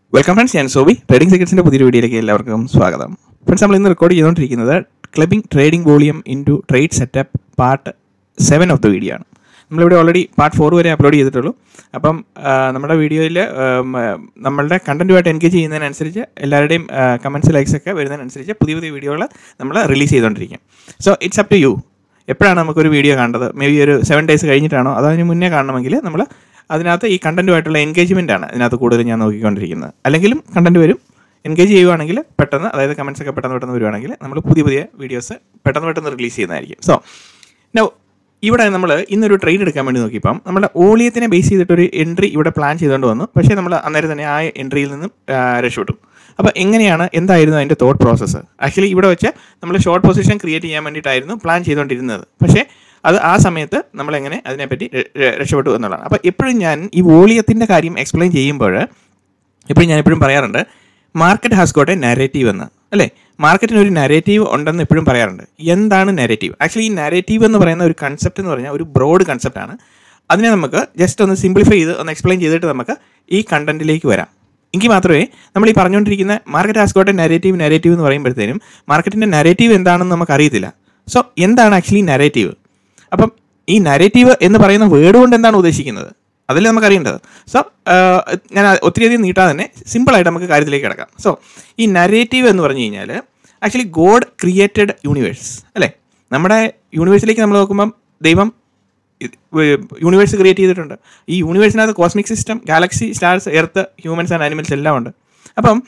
Welcome friends ഞാൻ Sobi trading സെക്കൻഡ്സിൻ്റെ പുതിയൊരു വീഡിയോയിലേക്ക് എല്ലാവർക്കും സ്വാഗതം ഫ്രണ്ട്സ് നമ്മൾ ഇന്ന് റെക്കോർഡ് ചെയ്തുകൊണ്ടിരിക്കുന്നത് clubbing trading volume into trade setup part seven of the video ആണ് നമ്മളിവിടെ ഓൾറെഡി പാർട്ട് ഫോർ വരെ അപ്ലോഡ് ചെയ്തിട്ടുള്ളൂ അപ്പം ആ, നമ്മുടെ വീഡിയോയിൽ നമ്മളുടെ കണ്ടന്റുമായിട്ട് എൻഗേജ് ചെയ്യുന്നതിനനുസരിച്ച് എല്ലാവരുടെയും കമൻസ് ലൈക്സ് ഒക്കെ വരുന്നതിനനുസരിച്ച് പുതിയ പുതിയ വീഡിയോകൾ നമ്മൾ റിലീസ് ചെയ്തുകൊണ്ടിരിക്കും so it's up to you എപ്പോഴാണ് നമുക്കൊരു വീഡിയോ കാണേണ്ടത് മേ ബി ഒരു സെവൻ ഡേയ്സ് കഴിഞ്ഞിട്ടാണോ അതോ അതിന് മുന്നേ കാണണമെങ്കിൽ നമ്മൾ അതിനകത്ത് ഈ കണ്ടന്റുമായിട്ടുള്ള എൻഗേജ്മെൻ്റ് ആണ് ഇതിനകത്ത് കൂടുതൽ ഞാൻ നോക്കിക്കൊണ്ടിരിക്കുന്നത് അല്ലെങ്കിലും കണ്ടന്റ് വരും എൻഗേജ് ചെയ്യുവാണെങ്കിൽ പെട്ടെന്ന് അതായത് കമൻസ് ഒക്കെ പെട്ടെന്ന് പെട്ടെന്ന് വരുവാണെങ്കിൽ നമ്മൾ പുതിയ പുതിയ വീഡിയോസ് പെട്ടെന്ന് പെട്ടെന്ന് റിലീസ് ചെയ്യുന്നതായിരിക്കും സോ നോ ഇവിടെ നമ്മൾ ഇന്നൊരു ട്രേഡ് എടുക്കാൻ വേണ്ടി നോക്കിയപ്പം നമ്മുടെ ഓളിയത്തിനെ ബേസ് ചെയ്തിട്ടൊരു എൻട്രി ഇവിടെ പ്ലാൻ ചെയ്തുകൊണ്ട് വന്നു പക്ഷേ നമ്മൾ അന്നേരം തന്നെ ആ എൻട്രിയിൽ നിന്നും ആ, രക്ഷപ്പെട്ടു അപ്പോൾ എങ്ങനെയാണ് എന്തായിരുന്നു അതിൻ്റെ തോട്ട് പ്രോസസ്സ് ആക്ച്വലി ഇവിടെ വെച്ച് നമ്മൾ ഷോർട്ട് പൊസിഷൻ ക്രിയേറ്റ് ചെയ്യാൻ വേണ്ടിയിട്ടായിരുന്നു പ്ലാൻ ചെയ്തുകൊണ്ടിരുന്നത് പക്ഷേ അത് ആ സമയത്ത് നമ്മൾ എങ്ങനെ അതിനെപ്പറ്റി ര- ര- രക്ഷപ്പെട്ടു എന്നുള്ളതാണ് അപ്പോൾ എപ്പോഴും ഞാൻ ഈ വോളിയത്തിൻ്റെ കാര്യം എക്സ്പ്ലെയിൻ ചെയ്യുമ്പോൾ എപ്പോഴും ഞാൻ എപ്പോഴും പറയാറുണ്ട് market has got a narrative എന്ന് അല്ലേ മാർക്കറ്റിന് ഒരു നരേറ്റീവ് ഉണ്ടെന്ന് എപ്പോഴും പറയാറുണ്ട് എന്താണ് നരേറ്റീവ് ആക്ച്വലി ഈ നരേറ്റീവ് എന്ന് പറയുന്ന ഒരു കൺസെപ്റ്റ് എന്ന് പറഞ്ഞാൽ ഒരു ബ്രോഡ് കൺസെപ്റ്റാണ് അതിനെ നമുക്ക് ജസ്റ്റ് ഒന്ന് സിംപ്ലിഫൈ ചെയ്ത് ഒന്ന് എക്സ്പ്ലെയിൻ ചെയ്തിട്ട് നമുക്ക് ഈ കണ്ടന്റിലേക്ക് വരാം എങ്കിൽ മാത്രമേ നമ്മൾ ഈ പറഞ്ഞുകൊണ്ടിരിക്കുന്ന market has got a narrative narrative എന്ന് പറയുമ്പോഴത്തേനും മാർക്കറ്റിൻ്റെ നരേറ്റീവ് എന്താണെന്ന് നമുക്ക് അറിയത്തില്ല സോ എന്താണ് ആക്ച്വലി നരേറ്റീവ് അപ്പം ഈ നരേറ്റീവ് എന്ന് പറയുന്ന വേർഡ് കൊണ്ട് എന്താണ് ഉദ്ദേശിക്കുന്നത് അതല്ലേ നമുക്ക് അറിയേണ്ടത് സോ ഞാൻ ഒത്തിരിയധികം നീട്ടാതെ തന്നെ സിമ്പിളായിട്ട് നമുക്ക് കാര്യത്തിലേക്ക് കിടക്കാം സോ ഈ നരേറ്റീവ് എന്ന് പറഞ്ഞു കഴിഞ്ഞാൽ ആക്ച്വലി ഗോഡ് ക്രിയേറ്റഡ് യൂണിവേഴ്സ് അല്ലേ നമ്മുടെ യൂണിവേഴ്സിലേക്ക് നമ്മൾ നോക്കുമ്പം ദൈവം യൂണിവേഴ്സ് ക്രിയേറ്റ് ചെയ്തിട്ടുണ്ട് ഈ യൂണിവേഴ്സിനകത്ത് cosmic system galaxy stars earth humans and animals എല്ലാം ഉണ്ട് അപ്പം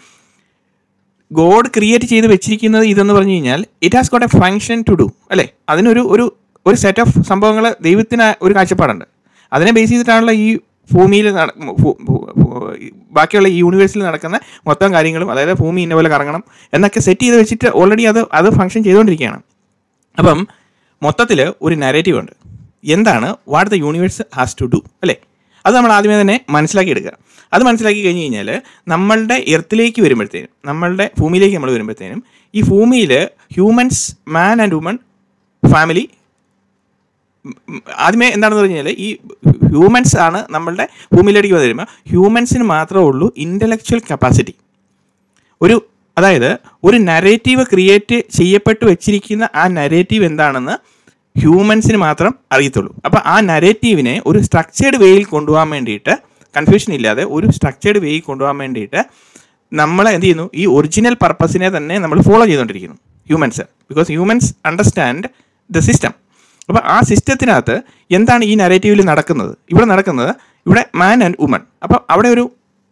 ഗോഡ് ക്രിയേറ്റ് ചെയ്ത് വെച്ചിരിക്കുന്നത് ഇതെന്ന് പറഞ്ഞു കഴിഞ്ഞാൽ it has got a function to do അല്ലേ അതിനൊരു ഒരു ഒരു സെറ്റ് ഓഫ് സംഭവങ്ങൾ ദൈവത്തിന് ഒരു കാഴ്ചപ്പാടുണ്ട് അതിനെ ബേസ് ചെയ്തിട്ടാണല്ലോ ഈ ഭൂമിയിൽ നട- ഭൂ- ഭൂ- ഭൂ- ബാക്കിയുള്ള ഈ യൂണിവേഴ്സിൽ നടക്കുന്ന മൊത്തം കാര്യങ്ങളും അതായത് ഭൂമി ഇന്ന പോലെ കറങ്ങണം എന്നൊക്കെ സെറ്റ് ചെയ്ത് വെച്ചിട്ട് ഓൾറെഡി അത് അത് ഫങ്ഷൻ ചെയ്തുകൊണ്ടിരിക്കുകയാണ് അപ്പം മൊത്തത്തിൽ ഒരു നരേറ്റീവ് ഉണ്ട് എന്താണ് what the universe has to do അല്ലേ അത് നമ്മൾ ആദ്യമേ തന്നെ മനസ്സിലാക്കി എടുക്കുക അത് മനസ്സിലാക്കി കഴിഞ്ഞ് കഴിഞ്ഞാൽ നമ്മളുടെ എർത്തിലേക്ക് വരുമ്പോഴത്തേനും നമ്മളുടെ ഭൂമിയിലേക്ക് നമ്മൾ വരുമ്പോഴത്തേനും ഈ ഭൂമിയിൽ humans man and woman family ഉം, ആദ്യമേ എന്താണെന്ന് പറഞ്ഞു കഴിഞ്ഞാൽ ഈ ഹ്യൂമൻസ് ആണ് നമ്മളുടെ ഭൂമിയിലേക്ക് വരുമ്പോൾ ഹ്യൂമൻസിന് മാത്രമേ ഉള്ളൂ ഇൻ്റലക്ച്വൽ കപ്പാസിറ്റി ഒരു അതായത് ഒരു നരേറ്റീവ് ക്രിയേറ്റ് ചെയ്യപ്പെട്ട് വെച്ചിരിക്കുന്ന ആ നരേറ്റീവ് എന്താണെന്ന് ഹ്യൂമൻസിന് മാത്രം അറിയത്തുള്ളൂ അപ്പോൾ ആ നരേറ്റീവിനെ ഒരു സ്ട്രക്ചേർഡ് വേയിൽ കൊണ്ടുപോകാൻ വേണ്ടിയിട്ട് കൺഫ്യൂഷൻ ഇല്ലാതെ ഒരു സ്ട്രക്ചേർഡ് വേയിൽ കൊണ്ടുപോകാൻ വേണ്ടിയിട്ട് നമ്മൾ എന്ത് ചെയ്യുന്നു ഈ ഒറിജിനൽ പർപ്പസിനെ തന്നെ നമ്മൾ ഫോളോ ചെയ്തുകൊണ്ടിരിക്കുന്നു humans because humans understand the system അപ്പോൾ ആ സിസ്റ്റത്തിനകത്ത് എന്താണ് ഈ നരേറ്റീവിൽ നടക്കുന്നത് ഇവിടെ നടക്കുന്നത് ഇവിടെ മാൻ ആൻഡ് വുമൺ അപ്പോൾ അവിടെ ഒരു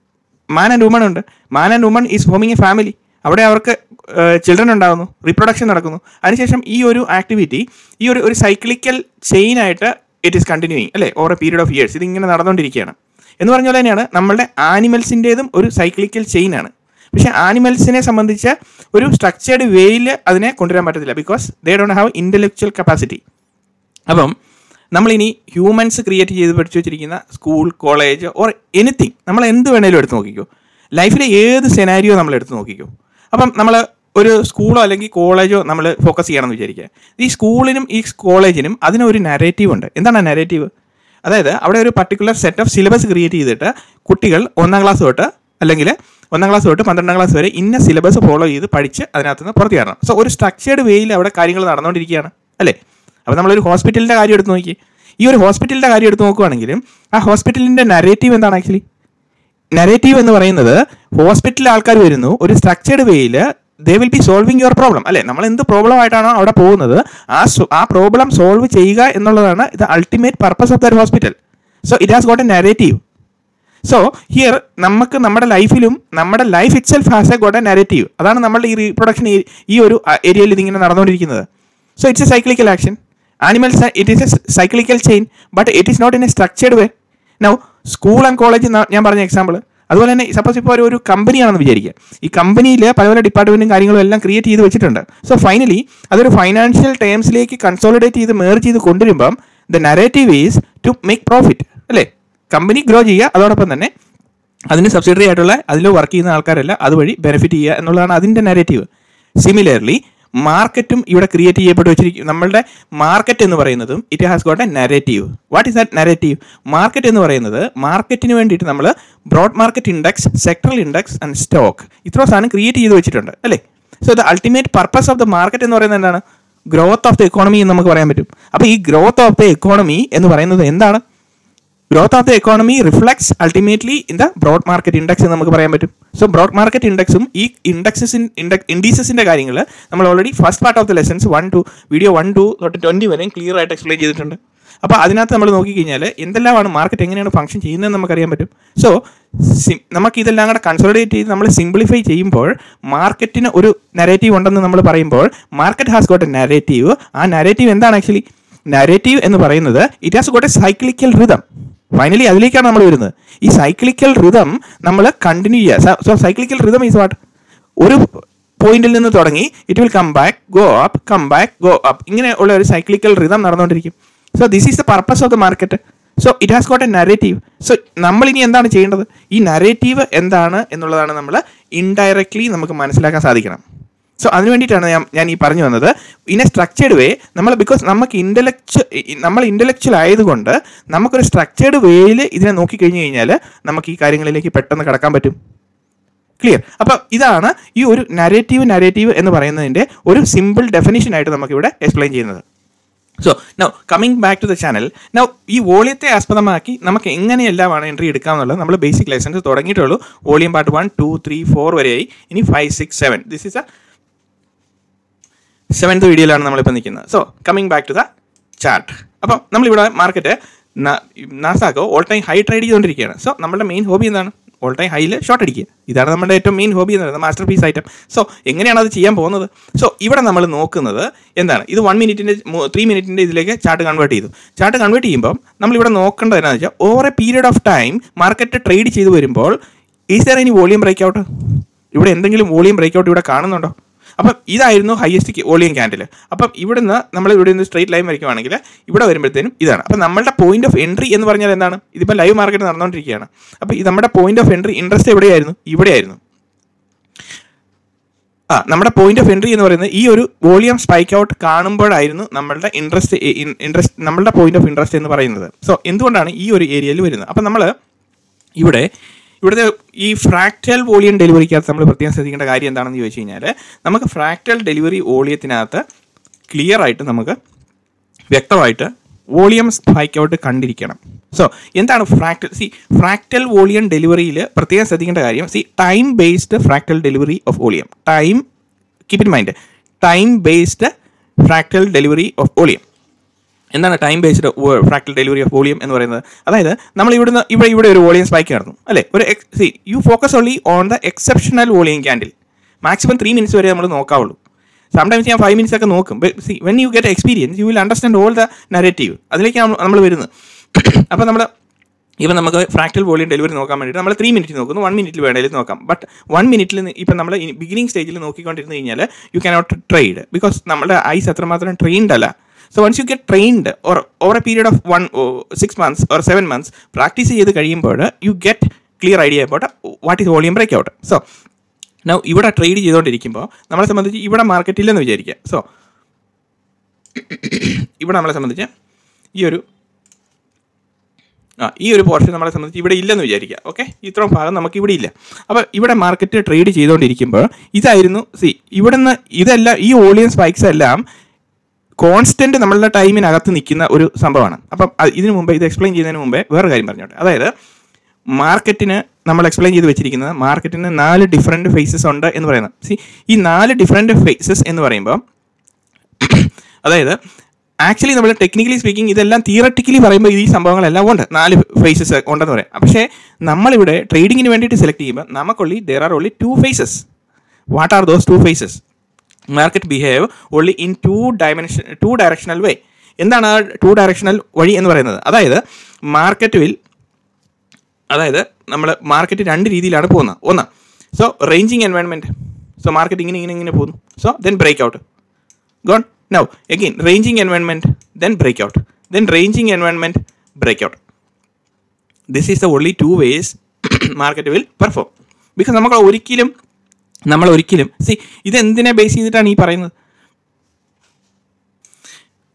മാൻ ആൻഡ് വുമൺ ഉണ്ട് man and woman is forming a family അവിടെ അവർക്ക് ചിൽഡ്രൻ ഉണ്ടാകുന്നു റീപ്രൊഡക്ഷൻ നടക്കുന്നു അതിനുശേഷം ഈ ഒരു ആക്ടിവിറ്റി ഈ ഒരു ഒരു സൈക്ലിക്കൽ ചെയിനായിട്ട് ഇറ്റ് ഈസ് കണ്ടിന്യൂയിങ് അല്ലേ over a period of years ഇതിങ്ങനെ നടന്നുകൊണ്ടിരിക്കുകയാണ് എന്ന് പറഞ്ഞ പോലെ തന്നെയാണ് നമ്മളുടെ ആനിമൽസിൻ്റേതും ഒരു സൈക്ലിക്കൽ ചെയിനാണ് പക്ഷേ ആനിമൽസിനെ സംബന്ധിച്ച് ഒരു സ്ട്രക്ചേർഡ് വേയിൽ അതിനെ കൊണ്ടുവരാൻ പറ്റത്തില്ല because they don't have intellectual capacity അപ്പം നമ്മളിനി ഹ്യൂമൻസ് ക്രിയേറ്റ് ചെയ്ത് പഠിച്ചു വെച്ചിരിക്കുന്ന സ്കൂൾ കോളേജ് ഓർ എനിത്തിങ് നമ്മൾ എന്ത് വേണേലും എടുത്ത് നോക്കിക്കോ ലൈഫിലെ ഏത് സെനാരിയോ നമ്മൾ എടുത്ത് നോക്കിക്കോ അപ്പം നമ്മൾ ഒരു സ്കൂളോ അല്ലെങ്കിൽ കോളേജോ നമ്മൾ ഫോക്കസ് ചെയ്യണമെന്ന് വിചാരിക്കുക ഈ സ്കൂളിനും ഈ കോളേജിനും അതിനൊരു നരേറ്റീവ് ഉണ്ട് എന്താണ് ആ നരേറ്റീവ് അതായത് അവിടെ ഒരു particular set of syllabus create ചെയ്തിട്ട് കുട്ടികൾ ഒന്നാം ക്ലാസ് തൊട്ട് അല്ലെങ്കിൽ ഒന്നാം ക്ലാസ് തൊട്ട് പന്ത്രണ്ടാം ക്ലാസ് വരെ ഇന്ന സിലബസ് ഫോളോ ചെയ്ത് പഠിച്ച് അതിനകത്ത് നിന്ന് പുറത്ത് കയറണം സോ ഒരു സ്ട്രക്ചേർഡ് വേയിൽ അവിടെ കാര്യങ്ങൾ നടന്നുകൊണ്ടിരിക്കുകയാണ് അല്ലേ അപ്പോൾ നമ്മളൊരു ഹോസ്പിറ്റലിൻ്റെ കാര്യം എടുത്ത് നോക്കി ഈ ഒരു ഹോസ്പിറ്റലിൻ്റെ കാര്യം എടുത്ത് നോക്കുവാണെങ്കിലും ആ ഹോസ്പിറ്റലിൻ്റെ നരേറ്റീവ് എന്താണ് ആക്ച്വലി നരേറ്റീവ് എന്ന് പറയുന്നത് ഹോസ്പിറ്റലിൽ ആൾക്കാർ വരുന്നു ഒരു സ്ട്രക്ചേർഡ് വേയിൽ they will be solving your problem അല്ലേ നമ്മൾ എന്ത് പ്രോബ്ലം ആയിട്ടാണോ അവിടെ പോകുന്നത് ആ സോ- ആ പ്രോബ്ലം സോൾവ് ചെയ്യുക എന്നുള്ളതാണ് ഇത് ultimate purpose of their hospital so it has got a narrative so here നമുക്ക് നമ്മുടെ ലൈഫിലും നമ്മുടെ life itself has a got a narrative അതാണ് നമ്മളുടെ ഈ റീപ്രൊഡക്ഷൻ ഈ ഒരു ഏരിയയിൽ ഇതിങ്ങനെ നടന്നുകൊണ്ടിരിക്കുന്നത് so it's a cyclical action animals it is a cyclical chain but it is not in a structured way now school and college ഞാൻ പറഞ്ഞ എക്സാമ്പിൾ അതുപോലെ തന്നെ സപ്പോസ് ഇപ്പോൾ ഒരു ഒരു കമ്പനിയാണെന്ന് വിചാരിക്കുക ഈ കമ്പനിയിൽ പല പല ഡിപ്പാർട്ട്മെൻറ്റും കാര്യങ്ങളും എല്ലാം ക്രിയേറ്റ് ചെയ്ത് വെച്ചിട്ടുണ്ട് സോ ഫൈനലി അതൊരു ഫൈനാൻഷ്യൽ ടേംസിലേക്ക് കൺസോളിഡേറ്റ് ചെയ്ത് മേർ ചെയ്ത് കൊണ്ടുവരുമ്പം the narrative is to make profit അല്ലേ കമ്പനി ഗ്രോ ചെയ്യുക അതോടൊപ്പം തന്നെ അതിന് സബ്സിഡറി ആയിട്ടുള്ള അതിൽ വർക്ക് ചെയ്യുന്ന ആൾക്കാരെല്ലാം അതുവഴി ബെനിഫിറ്റ് ചെയ്യുക എന്നുള്ളതാണ് അതിൻ്റെ നരേറ്റീവ് സിമിലർലി മാർക്കറ്റും ഇവിടെ ക്രിയേറ്റ് ചെയ്യപ്പെട്ട് വെച്ചിരിക്കും നമ്മളുടെ മാർക്കറ്റ് എന്ന് പറയുന്നതും it has got a narrative what is that narrative market എന്ന് പറയുന്നത് മാർക്കറ്റിന് വേണ്ടിയിട്ട് നമ്മൾ broad market index sectoral index and stock ഇത്ര സാധനം ക്രിയേറ്റ് ചെയ്ത് വെച്ചിട്ടുണ്ട് അല്ലേ so the ultimate purpose of the market എന്ന് പറയുന്നത് എന്താണ് ഗ്രോത്ത് ഓഫ് ദ എക്കോണമി എന്ന് നമുക്ക് പറയാൻ പറ്റും അപ്പോൾ ഈ ഗ്രോത്ത് ഓഫ് ദ എക്കോണമി എന്ന് പറയുന്നത് എന്താണ് growth of the economy reflects ultimately in the broad market index എന്ന് നമുക്ക് പറയാൻ പറ്റും സോ ബ്രോഡ് മാർക്കറ്റ് ഇൻഡെക്സും ഈ ഇൻഡെക്സസ് ഇൻഡെക്സ് ഇൻഡീസസിൻ്റെ കാര്യങ്ങൾ നമ്മൾ already first part of the lessons one two video one two തൊട്ട് ട്വൻറ്റി വരെയും ക്ലിയർ ആയിട്ട് എക്സ്പ്ലെയിൻ ചെയ്തിട്ടുണ്ട് അപ്പോൾ അതിനകത്ത് നമ്മൾ നോക്കിക്കഴിഞ്ഞാൽ എന്തെല്ലാമാണ് മാർക്കറ്റ് എങ്ങനെയാണ് ഫംഗ്ഷൻ ചെയ്യുന്നതെന്ന് നമുക്കറിയാൻ പറ്റും സോ നമുക്ക് ഇതെല്ലാം കൂടെ കൺസോളിഡേറ്റ് ചെയ്ത് നമ്മൾ സിംപ്ലിഫൈ ചെയ്യുമ്പോൾ മാർക്കറ്റിന് ഒരു നരേറ്റീവ് ഉണ്ടെന്ന് നമ്മൾ പറയുമ്പോൾ market has got a narrative ആ നരേറ്റീവ് എന്താണ് ആക്ച്വലി നരേറ്റീവ് എന്ന് പറയുന്നത് it has got a cyclical rhythm finally അതിലേക്കാണ് നമ്മൾ വരുന്നത് ഈ സൈക്ലിക്കൽ റിതം നമ്മൾ കണ്ടിന്യൂ ചെയ്യുക so cyclical rhythm is what ഒരു പോയിന്റിൽ നിന്ന് തുടങ്ങി it will come back go up come back go up ഇങ്ങനെ ഉള്ള ഒരു സൈക്ലിക്കൽ റിതം നടന്നുകൊണ്ടിരിക്കും so this is the purpose of the market so it has got a narrative so നമ്മൾ ഇനി എന്താണ് ചെയ്യേണ്ടത് ഈ നരേറ്റീവ് എന്താണ് എന്നുള്ളതാണ് നമ്മൾ ഇൻഡയറക്ട്ലി നമുക്ക് മനസ്സിലാക്കാൻ സാധിക്കണം സോ അതിന് വേണ്ടിയിട്ടാണ് ഞാൻ ഞാൻ ഈ പറഞ്ഞു വന്നത് ഇൻ എ സ്ട്രക്ചേർഡ് വേ നമ്മൾ ബിക്കോസ് നമുക്ക് ഇൻ്റലക്ച്വൽ നമ്മൾ ഇൻ്റലക്ച്വൽ ആയതുകൊണ്ട് നമുക്കൊരു സ്ട്രക്ചേർഡ് വേയിൽ ഇതിനെ നോക്കിക്കഴിഞ്ഞ് കഴിഞ്ഞാൽ നമുക്ക് ഈ കാര്യങ്ങളിലേക്ക് പെട്ടെന്ന് കടക്കാൻ പറ്റും ക്ലിയർ അപ്പോൾ ഇതാണ് ഈ ഒരു നരേറ്റീവ് നരേറ്റീവ് എന്ന് പറയുന്നതിൻ്റെ ഒരു സിമ്പിൾ ഡെഫിനിഷൻ ആയിട്ട് നമുക്കിവിടെ എക്സ്പ്ലെയിൻ ചെയ്യുന്നത് so now coming back to the channel now ഈ വോളിയത്തെ ആസ്പദമാക്കി നമുക്ക് എങ്ങനെയെല്ലാമാണ് എൻട്രി എടുക്കാമെന്നുള്ളത് നമ്മൾ ബേസിക് ലൈസൻസ് തുടങ്ങിയിട്ടുള്ളൂ volume part one two three four വരെയായി ഇനി five six seven this is a seventh വീഡിയോയിലാണ് നമ്മളിപ്പോൾ നിൽക്കുന്നത് so coming back to the chart അപ്പം നമ്മളിവിടെ മാർക്കറ്റ് നാസാക്കോ ഓൾ ടൈം ഹൈ ട്രേഡ് ചെയ്തുകൊണ്ടിരിക്കുകയാണ് സോ നമ്മുടെ മെയിൻ ഹോബി എന്താണ് ഓൾ ടൈം ഹൈയിൽ ഷോർട്ട് അടിക്കുക ഇതാണ് നമ്മുടെ ഏറ്റവും മെയിൻ ഹോബി എന്ന് പറയുന്നത് മാസ്റ്റർ പീസ് ഐറ്റം സോ എങ്ങനെയാണ് അത് ചെയ്യാൻ പോകുന്നത് സോ ഇവിടെ നമ്മൾ നോക്കുന്നത് എന്താണ് ഇത് വൺ മിനിറ്റിൻ്റെ ത്രീ മിനിറ്റിൻ്റെ ഇതിലേക്ക് ചാർട്ട് കൺവേർട്ട് ചെയ്തു ചാർട്ട് കൺവേർട്ട് ചെയ്യുമ്പോൾ നമ്മളിവിടെ നോക്കേണ്ടത് എന്താണെന്ന് വെച്ചാൽ over a period of time market trade ചെയ്ത് വരുമ്പോൾ is there any volume break out ഇവിടെ എന്തെങ്കിലും വോളിയം ബ്രേക്ക് ഔട്ട് ഇവിടെ കാണുന്നുണ്ടോ അപ്പം ഇതായിരുന്നു ഹയസ്റ്റ് വോളിയം ക്യാൻഡിൽ അപ്പം ഇവിടുന്ന് നമ്മൾ ഇവിടെ നിന്ന് സ്ട്രേറ്റ് ലൈൻ വരയ്ക്കുവാണെങ്കിൽ ഇവിടെ വരുമ്പോഴത്തേനും ഇതാണ് അപ്പം നമ്മളുടെ പോയിന്റ് ഓഫ് എൻട്രി എന്ന് പറഞ്ഞാൽ എന്താണ് ഇതിപ്പോൾ ലൈവ് മാർക്കറ്റ് നടന്നുകൊണ്ടിരിക്കുകയാണ് അപ്പോൾ ഇത് നമ്മുടെ പോയിന്റ് ഓഫ് എൻട്രി ഇൻട്രസ്റ്റ് എവിടെയായിരുന്നു ഇവിടെയായിരുന്നു ആ നമ്മുടെ പോയിന്റ് ഓഫ് എൻട്രി എന്ന് പറയുന്നത് ഈ ഒരു വോളിയം സ്പൈക്ക് ഔട്ട് കാണുമ്പോഴായിരുന്നു നമ്മളുടെ ഇൻട്രസ്റ്റ് ഇൻട്രസ്റ്റ് നമ്മളുടെ പോയിന്റ് ഓഫ് ഇൻട്രസ്റ്റ് എന്ന് പറയുന്നത് സോ എന്തുകൊണ്ടാണ് ഈ ഒരു ഏരിയയിൽ വരുന്നത് അപ്പം നമ്മൾ ഇവിടെ ഇവിടുത്തെ ഈ ഫ്രാക്റ്റൽ വോളിയം ഡെലിവറിക്കകത്ത് നമ്മൾ പ്രത്യേകം ശ്രദ്ധിക്കേണ്ട കാര്യം എന്താണെന്ന് ചോദിച്ചു കഴിഞ്ഞാൽ നമുക്ക് ഫ്രാക്റ്റൽ ഡെലിവറി വോളിയത്തിനകത്ത് ക്ലിയർ ആയിട്ട് നമുക്ക് വ്യക്തമായിട്ട് വോളിയം സ്പൈക്ക് ഔട്ട് കണ്ടിരിക്കണം സോ എന്താണ് ഫ്രാക്ടൽ സി ഫ്രാക്റ്റൽ വോളിയം ഡെലിവറിയിൽ പ്രത്യേകം ശ്രദ്ധിക്കേണ്ട കാര്യം see time based fractal delivery of volume time keep in mind time based fractal delivery of volume എന്താണ് time based fractal delivery of volume എന്ന് പറയുന്നത് അതായത് നമ്മൾ ഇവിടുന്ന് ഇവിടെ ഇവിടെ ഒരു വോളിയം സ്പൈക്ക് നടന്നു അല്ലേ ഒരു see you focus only on the exceptional volume candle maximum three minutes വരെ നമ്മൾ നോക്കാവുള്ളൂ സംടൈംസ് ഞാൻ ഫൈവ് മിനിറ്റ്സ് ഒക്കെ നോക്കും see when you get experience you will understand all the narrative അതിലേക്കാണ് നമ്മൾ വരുന്നത് അപ്പോൾ നമ്മൾ ഇപ്പം നമുക്ക് ഫ്രാക്ടൽ വോളിയം ഡെലിവറി നോക്കാൻ വേണ്ടിയിട്ട് നമ്മൾ ത്രീ മിനിറ്റ് നോക്കുന്നു വൺ മിനിറ്റിൽ വേണമെങ്കിൽ നോക്കാം ബട്ട് വൺ മിനിറ്റിൽ ഇപ്പം നമ്മൾ ബിഗിനിങ് സ്റ്റേജിൽ നോക്കിക്കൊണ്ടിരുന്ന് കഴിഞ്ഞാൽ യു കനോട്ട് ട്രേഡ് ബിക്കോസ് നമ്മുടെ ഐസ് അത്രമാത്രം ട്രെയിൻഡ് അല്ല so once you get trained or over a period of one six months or seven months practice ചെയ്ത് കഴിയുമ്പോൾ you get clear idea about what is volume break out so now ഇവിടെ trade ചെയ്തുകൊണ്ടിരിക്കുമ്പോൾ നമ്മളെ സംബന്ധിച്ച് ഇവിടെ മാർക്കറ്റില്ലെന്ന് വിചാരിക്കുക so ഇവിടെ നമ്മളെ സംബന്ധിച്ച് ഈ ഒരു ആ ഈ ഒരു പോർഷൻ നമ്മളെ സംബന്ധിച്ച് ഇവിടെ ഇല്ലെന്ന് വിചാരിക്കുക ഓക്കെ ഇത്രയും ഭാഗം നമുക്ക് ഇവിടെ ഇല്ല അപ്പോൾ ഇവിടെ മാർക്കറ്റ് ട്രേഡ് ചെയ്തുകൊണ്ടിരിക്കുമ്പോൾ ഇതായിരുന്നു സി ഇവിടുന്ന് ഇതെല്ലാം ഈ വോളിയം സ്പൈക്സ് എല്ലാം കോൺസ്റ്റന്റ് നമ്മളുടെ ടൈമിനകത്ത് നിൽക്കുന്ന ഒരു സംഭവമാണ് അപ്പം ഇതിനു മുമ്പ് ഇത് എക്സ്പ്ലെയിൻ ചെയ്യുന്നതിന് മുമ്പേ വേറെ കാര്യം പറഞ്ഞോട്ടെ അതായത് മാർക്കറ്റിന് നമ്മൾ എക്സ്പ്ലെയിൻ ചെയ്ത് വെച്ചിരിക്കുന്നത് മാർക്കറ്റിന് നാല് ഡിഫറെൻറ്റ് ഫേസസ് ഉണ്ട് എന്ന് പറയുന്നത് സി ഈ നാല് ഡിഫറെൻറ്റ് ഫേസസ് എന്ന് പറയുമ്പോൾ അതായത് ആക്ച്വലി നമ്മൾ ടെക്നിക്കലി സ്പീക്കിംഗ് ഇതെല്ലാം തിയറട്ടിക്കലി പറയുമ്പോൾ ഈ സംഭവങ്ങളെല്ലാം ഉണ്ട് നാല് ഫേസസ് ഉണ്ടെന്ന് പറയാം പക്ഷേ നമ്മളിവിടെ ട്രേഡിങ്ങിന് വേണ്ടിയിട്ട് സെലക്ട് ചെയ്യുമ്പോൾ നമുക്കുള്ളി there are only two phases what are those two phases market behave only in two dimension two directional way എന്താണ് ആ ടു ഡയറക്ഷണൽ വഴി എന്ന് പറയുന്നത് അതായത് മാർക്കറ്റ് വിൽ അതായത് നമ്മൾ മാർക്കറ്റ് രണ്ട് രീതിയിലാണ് പോകുന്നത് ഒന്ന് so ranging environment so market ഇങ്ങനെ ഇങ്ങനെ ഇങ്ങനെ പോകുന്നു so then break out gone now again ranging environment then break out then ranging environment break out this is the only two ways market will perform because നമുക്ക് ഒരിക്കലും നമ്മൾ ഒരിക്കലും C ഇത് എന്തിനെ ബേസ് ചെയ്തിട്ടാണ് ഈ പറയുന്നത്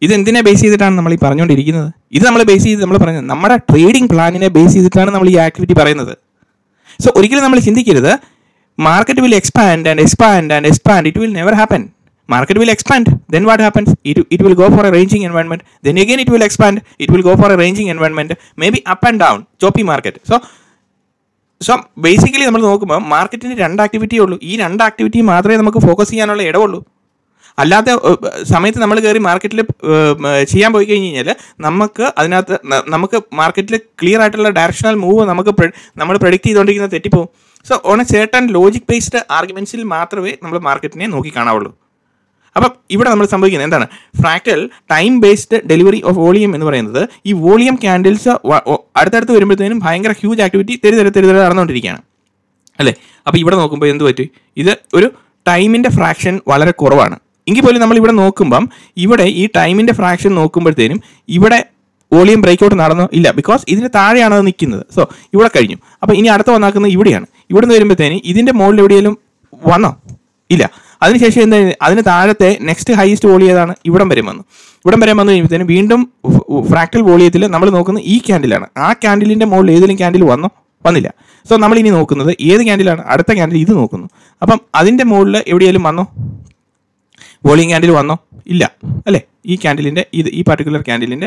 ഇത് എന്തിനെ ബേസ് ചെയ്തിട്ടാണ് നമ്മൾ ഈ പറഞ്ഞുകൊണ്ടിരിക്കുന്നത് ഇത് നമ്മൾ ബേസ് ചെയ്ത് നമ്മൾ പറയുന്നത് നമ്മുടെ ട്രേഡിംഗ് പ്ലാനിനെ ബേസ് ചെയ്തിട്ടാണ് നമ്മൾ ഈ ആക്ടിവിറ്റി പറയുന്നത് സോ ഒരിക്കലും നമ്മൾ ചിന്തിക്കരുത് market will expand and expand and expand it will never happen market will expand then what happens it it will go for a ranging environment then again it will expand it will go for a ranging environment may be up and down choppy market so so basically നമ്മൾ നോക്കുമ്പോൾ മാർക്കറ്റിന് രണ്ട് ആക്ടിവിറ്റിയേ ഉള്ളൂ ഈ രണ്ട് activity മാത്രമേ നമുക്ക് focus ചെയ്യാനുള്ള ഇടമുള്ളൂ അല്ലാത്ത ഏഹ്, സമയത്ത് നമ്മൾ കയറി മാർക്കറ്റിൽ ചെയ്യാൻ പോയി കഴിഞ്ഞ് കഴിഞ്ഞാൽ നമുക്ക് അതിനകത്ത് ന- നമുക്ക് മാർക്കറ്റിൽ ക്ലിയർ ആയിട്ടുള്ള ഡയറക്ഷണൽ മൂവ് നമുക്ക് pre- നമ്മൾ പ്രഡിക്റ്റ് ചെയ്തുകൊണ്ടിരിക്കുന്നത് തെറ്റിപ്പോവും so on a certain logic based ആർഗ്യുമെന്റ്സിൽ മാത്രമേ നമ്മൾ മാർക്കറ്റിനെ നോക്കി കാണാവുള്ളൂ അപ്പം ഇവിടെ നമ്മൾ സംഭവിക്കുന്നത് എന്താണ് fractal time based delivery of volume എന്ന് പറയുന്നത് ഈ വോളിയം ക്യാൻഡിൽസ് അടുത്തടുത്ത് വരുമ്പോഴത്തേനും ഭയങ്കര ഹ്യൂജ് ആക്ടിവിറ്റി തെരി തെരി തെരി തെരി നടന്നുകൊണ്ടിരിക്കുകയാണ് അല്ലേ അപ്പോൾ ഇവിടെ നോക്കുമ്പോൾ എന്ത് പറ്റി ഇത് ഒരു ടൈമിൻ്റെ ഫ്രാക്ഷൻ വളരെ കുറവാണ് എങ്കിൽ പോലും നമ്മൾ ഇവിടെ നോക്കുമ്പം ഇവിടെ ഈ ടൈമിൻ്റെ ഫ്രാക്ഷൻ നോക്കുമ്പോഴത്തേനും ഇവിടെ വോളിയം ബ്രേക്കൗട്ട് നടന്നോ ഇല്ല ബിക്കോസ് ഇതിന് താഴെയാണ് അത് നിൽക്കുന്നത് സോ ഇവിടെ കഴിഞ്ഞു അപ്പോൾ ഇനി അടുത്ത വന്നാക്കുന്നത് ഇവിടെയാണ് ഇവിടെ നിന്ന് വരുമ്പോഴത്തേന് ഇതിൻ്റെ മുകളിൽ എവിടെയെങ്കിലും വന്നോ ഇല്ല അതിനുശേഷം എന്താ അതിന് താഴത്തെ നെക്സ്റ്റ് ഹൈസ്റ്റ് വോളി ഏതാണ് ഇവിടം വരെ വന്നു ഇവിടം വരെ വന്നു കഴിയുമ്പോഴത്തേനും വീണ്ടും ഫ്രാക്ടൽ വോളിയത്തിൽ നമ്മൾ നോക്കുന്നത് ഈ ക്യാൻഡിലാണ് ആ ക്യാൻഡിലിൻ്റെ മുകളിൽ ഏതെങ്കിലും ക്യാൻഡിൽ വന്നോ വന്നില്ല സോ നമ്മൾ ഇനി നോക്കുന്നത് ഏത് ക്യാൻഡിലാണ് അടുത്ത ക്യാൻഡിൽ ഇത് നോക്കുന്നു അപ്പം അതിൻ്റെ മുകളിൽ എവിടെയെങ്കിലും വന്നോ വോളിയം ക്യാൻഡിൽ വന്നോ ഇല്ല അല്ലേ ഈ ക്യാൻഡിലിൻ്റെ ഇത് ഈ പർട്ടിക്കുലർ ക്യാൻഡിലിൻ്റെ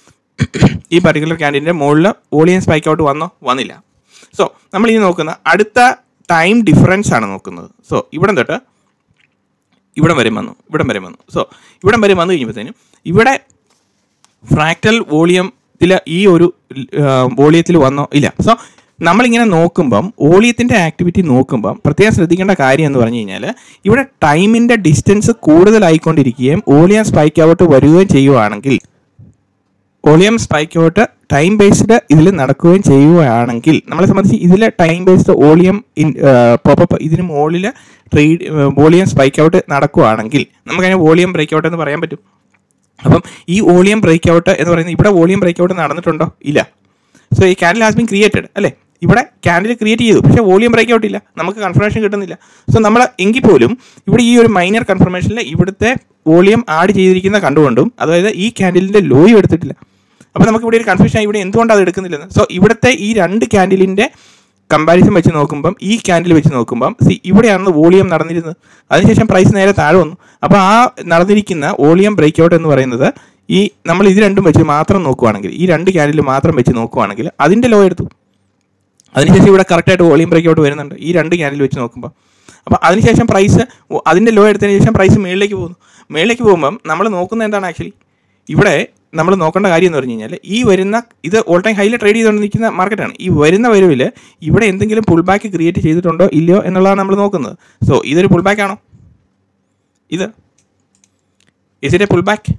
ഈ പർട്ടിക്കുലർ ക്യാൻഡിലിൻ്റെ മുകളിൽ വോളിയം സ്പൈക്ക് ഔട്ട് വന്നോ വന്നില്ല സോ നമ്മൾ ഇനി നോക്കുന്ന അടുത്ത ടൈം ഡിഫറൻസ് ആണ് നോക്കുന്നത് സോ ഇവിടം തൊട്ട് ഇവിടം വരെ വന്നു ഇവിടം വരെ വന്നു സോ ഇവിടം വരെ വന്നു കഴിയുമ്പോഴത്തേനും ഇവിടെ ഫ്രാക്ടൽ വോളിയത്തിൽ ഈ ഒരു വോളിയത്തിൽ വന്നോ ഇല്ല സോ നമ്മളിങ്ങനെ നോക്കുമ്പം വോളിയത്തിൻ്റെ ആക്ടിവിറ്റി നോക്കുമ്പം പ്രത്യേകം ശ്രദ്ധിക്കേണ്ട കാര്യം എന്ന് പറഞ്ഞു കഴിഞ്ഞാൽ ഇവിടെ ടൈമിൻ്റെ ഡിസ്റ്റൻസ് കൂടുതലായിക്കൊണ്ടിരിക്കുകയും വോളിയം സ്പൈക്ക് ഔട്ട് വരികയും ചെയ്യുവാണെങ്കിൽ volume spike out time based ഇതിൽ നടക്കുകയും ചെയ്യുകയാണെങ്കിൽ നമ്മളെ സംബന്ധിച്ച് ഇതിൽ time based volume in popup ഇതിന് മുകളിൽ ട്രേഡ് വോളിയം സ്പൈക്ക് ഔട്ട് നടക്കുകയാണെങ്കിൽ നമുക്കതിനെ വോളിയം ബ്രേക്ക് ഔട്ട് എന്ന് പറയാൻ പറ്റും അപ്പം ഈ വോളിയം ബ്രേക്ക് ഔട്ട് എന്ന് പറയുന്നത് ഇവിടെ വോളിയം ബ്രേക്ക് ഔട്ട് നടന്നിട്ടുണ്ടോ ഇല്ല സോ ഈ ക്യാൻഡിൽ ഹാസ് ബീൻ ക്രിയേറ്റഡ് അല്ലേ ഇവിടെ ക്യാൻഡിൽ ക്രിയേറ്റ് ചെയ്തു പക്ഷേ വോളിയം ബ്രേക്ക് ഔട്ട് ഇല്ല നമുക്ക് കൺഫർമേഷൻ കിട്ടുന്നില്ല സോ നമ്മൾ എങ്കിൽ പോലും ഇവിടെ ഈ ഒരു മൈനർ കൺഫർമേഷനിൽ ഇവിടുത്തെ വോളിയം ആഡ് ചെയ്തിരിക്കുന്ന കണ്ടുകൊണ്ടും അതായത് ഈ ക്യാൻഡിലിൻ്റെ ലോയും എടുത്തിട്ടില്ല അപ്പോൾ നമുക്ക് ഇവിടെ ഒരു കൺഫ്യൂഷൻ ഇവിടെ എന്തുകൊണ്ടാണ് അത് എടുക്കുന്നില്ലെന്ന് സോ ഇവിടുത്തെ ഈ രണ്ട് ക്യാൻഡിലിൻ്റെ കമ്പാരിസൺ വെച്ച് നോക്കുമ്പം ഈ ക്യാൻഡിൽ വെച്ച് നോക്കുമ്പം സി ഇവിടെയാണ് വോളിയം നടന്നിരുന്നത് അതിനുശേഷം പ്രൈസ് നേരെ താഴെ വന്നു അപ്പോൾ ആ നടന്നിരിക്കുന്ന വോളിയം ബ്രേക്ക് ഔട്ട് എന്ന് പറയുന്നത് ഈ നമ്മൾ ഇത് രണ്ടും വെച്ച് മാത്രം നോക്കുവാണെങ്കിൽ ഈ രണ്ട് ക്യാൻഡിൽ മാത്രം വെച്ച് നോക്കുവാണെങ്കിൽ അതിൻ്റെ ലോ എടുത്തു അതിനുശേഷം ഇവിടെ കറക്റ്റായിട്ട് വോളിയം ബ്രേക്ക് ഔട്ട് വരുന്നുണ്ട് ഈ രണ്ട് ക്യാൻഡിൽ വെച്ച് നോക്കുമ്പോൾ അപ്പോൾ അതിനുശേഷം പ്രൈസ് അതിൻ്റെ ലോ എടുത്തതിന് ശേഷം പ്രൈസ് മുകളിലേക്ക് പോകുന്നു മുകളിലേക്ക് പോകുമ്പം നമ്മൾ നോക്കുന്നത് എന്താണ് ആക്ച്വലി ഇവിടെ നമ്മൾ നോക്കേണ്ട കാര്യം എന്ന് പറഞ്ഞു കഴിഞ്ഞാൽ ഈ വരുന്ന ഇത് ഓൾ ടൈം ഹൈയിൽ ട്രേഡ് ചെയ്തുകൊണ്ട് നിൽക്കുന്ന മാർക്കറ്റാണ് ഈ വരുന്ന വരവിൽ ഇവിടെ എന്തെങ്കിലും പുൾ ബാക്ക് ക്രിയേറ്റ് ചെയ്തിട്ടുണ്ടോ ഇല്ലയോ എന്നുള്ളതാണ് നമ്മൾ നോക്കുന്നത് സോ ഇതൊരു പുൾ ബാക്ക് ആണോ ഇത് ഇസിൻ്റെ പുൾ ബാക്ക്